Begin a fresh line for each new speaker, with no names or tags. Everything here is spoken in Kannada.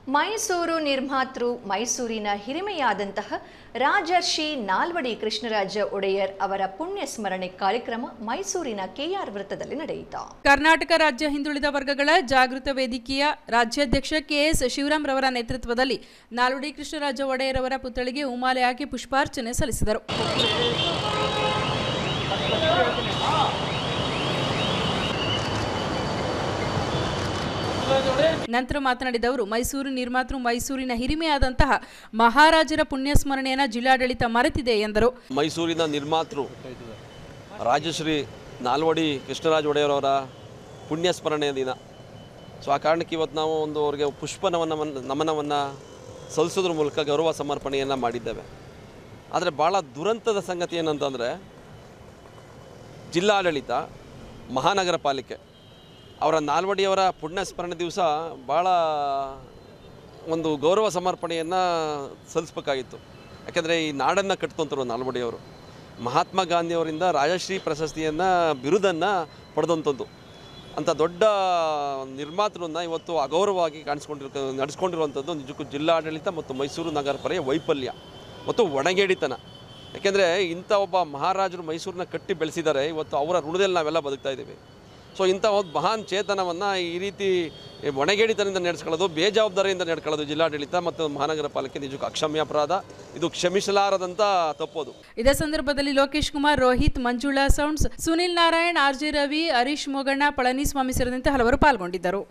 ಮೈಸೂರು ನಿರ್ಮಾತೃ ಮೈಸೂರಿನ ಹಿರಿಮೆಯಾದಂತಹ ರಾಜರ್ಷಿ ನಾಲ್ವಡಿ ಕೃಷ್ಣರಾಜ ಒಡೆಯರ್ ಅವರ ಪುಣ್ಯ ಸ್ಮರಣೆ ಕಾರ್ಯಕ್ರಮ ಮೈಸೂರಿನ ಕೆಆರ್ ವೃತ್ತದಲ್ಲಿ ನಡೆಯಿತು
ಕರ್ನಾಟಕ ರಾಜ್ಯ ಹಿಂದುಳಿದ ವರ್ಗಗಳ ಜಾಗೃತ ವೇದಿಕೆಯ ರಾಜ್ಯಾಧ್ಯಕ್ಷ ಕೆಎಸ್ ಶಿವರಾಮ್ ರವರ ನೇತೃತ್ವದಲ್ಲಿ ನಾಲ್ವಡಿ ಕೃಷ್ಣರಾಜ ಒಡೆಯರ್ ಅವರ ಪುತ್ಥಳಿಗೆ ಉಮಾಲೆ ಹಾಕಿ ಪುಷ್ಪಾರ್ಚನೆ ಸಲ್ಲಿಸಿದರು ನಂತರ ಮಾತನಾಡಿದ ಅವರು ಮೈಸೂರು ನಿರ್ಮಾತೃ ಮೈಸೂರಿನ ಹಿರಿಮೆಯಾದಂತಹ ಮಹಾರಾಜರ ಪುಣ್ಯ ಸ್ಮರಣೆಯನ್ನು ಜಿಲ್ಲಾಡಳಿತ ಮರೆತಿದೆ ಎಂದರು
ಮೈಸೂರಿನ ನಿರ್ಮಾತೃ ರಾಜಶ್ರೀ ನಾಲ್ವಡಿ ಕೃಷ್ಣರಾಜ ಒಡೆಯರವರ ಪುಣ್ಯ ಸ್ಮರಣೆಯ ದಿನ ಸೊ ಆ ಕಾರಣಕ್ಕೆ ಇವತ್ತು ನಾವು ಒಂದು ಅವರಿಗೆ ಪುಷ್ಪ ನಮನ ನಮನವನ್ನು ಸಲ್ಲಿಸೋದ್ರ ಮೂಲಕ ಗೌರವ ಸಮರ್ಪಣೆಯನ್ನು ಮಾಡಿದ್ದೇವೆ ಆದರೆ ಭಾಳ ದುರಂತದ ಸಂಗತಿ ಏನಂತಂದರೆ ಜಿಲ್ಲಾಡಳಿತ ಮಹಾನಗರ ಪಾಲಿಕೆ ಅವರ ನಾಲ್ವಡಿಯವರ ಪುಣ್ಯ ಸ್ಮರಣೆ ದಿವಸ ಭಾಳ ಒಂದು ಗೌರವ ಸಮರ್ಪಣೆಯನ್ನು ಸಲ್ಲಿಸ್ಬೇಕಾಗಿತ್ತು ಯಾಕೆಂದರೆ ಈ ನಾಡನ್ನು ಕಟ್ಕೊಂತರು ನಾಲ್ವಡಿಯವರು ಮಹಾತ್ಮ ಗಾಂಧಿಯವರಿಂದ ರಾಜಶ್ರೀ ಪ್ರಶಸ್ತಿಯನ್ನು ಬಿರುದನ್ನು ಪಡೆದಂಥದ್ದು ಅಂಥ ದೊಡ್ಡ ನಿರ್ಮಾತೃನ್ನ ಇವತ್ತು ಅಗೌರವವಾಗಿ ಕಾಣಿಸ್ಕೊಂಡಿರೋ ನಡೆಸ್ಕೊಂಡಿರುವಂಥದ್ದು ನಿಜಕ್ಕೂ ಜಿಲ್ಲಾಡಳಿತ ಮತ್ತು ಮೈಸೂರು ನಗರ ಪಡೆಯ ವೈಫಲ್ಯ ಮತ್ತು ಒಣಗೇಡಿತನ ಯಾಕೆಂದರೆ ಇಂಥ ಒಬ್ಬ ಮಹಾರಾಜರು ಮೈಸೂರನ್ನ ಕಟ್ಟಿ ಬೆಳೆಸಿದ್ದಾರೆ ಇವತ್ತು ಅವರ ಋಣದಲ್ಲಿ ನಾವೆಲ್ಲ ಬದುಕ್ತಾ ಇದ್ದೀವಿ ಸೊ ಇಂಥ ಒಂದು ಮಹಾನ್ ಚೇತನವನ್ನು ಈ ರೀತಿ ಒಣಗೇಡಿತನದಿಂದ ನಡೆಸ್ಕೊಳ್ಳೋದು ಬೇಜವಾಬ್ದಾರಿಯಿಂದ ನಡ್ಕೊಳ್ಳೋದು ಜಿಲ್ಲಾಡಳಿತ ಮತ್ತು ಮಹಾನಗರ ಪಾಲಿಕೆ ನಿಜಕ್ಕೂ ಅಕ್ಷಮ್ಯ ಅಪರಾಧ ಇದು ಕ್ಷಮಿಸಲಾರದಂಥ ತಪ್ಪೋದು
ಇದೇ ಸಂದರ್ಭದಲ್ಲಿ Lokesh Kumar Rohit Manjula sounds Sunil Narayan R J Ravi Harish Moganna Palaniswamy ಸೇರಿದಂತೆ ಹಲವರು ಪಾಲ್ಗೊಂಡಿದ್ದರು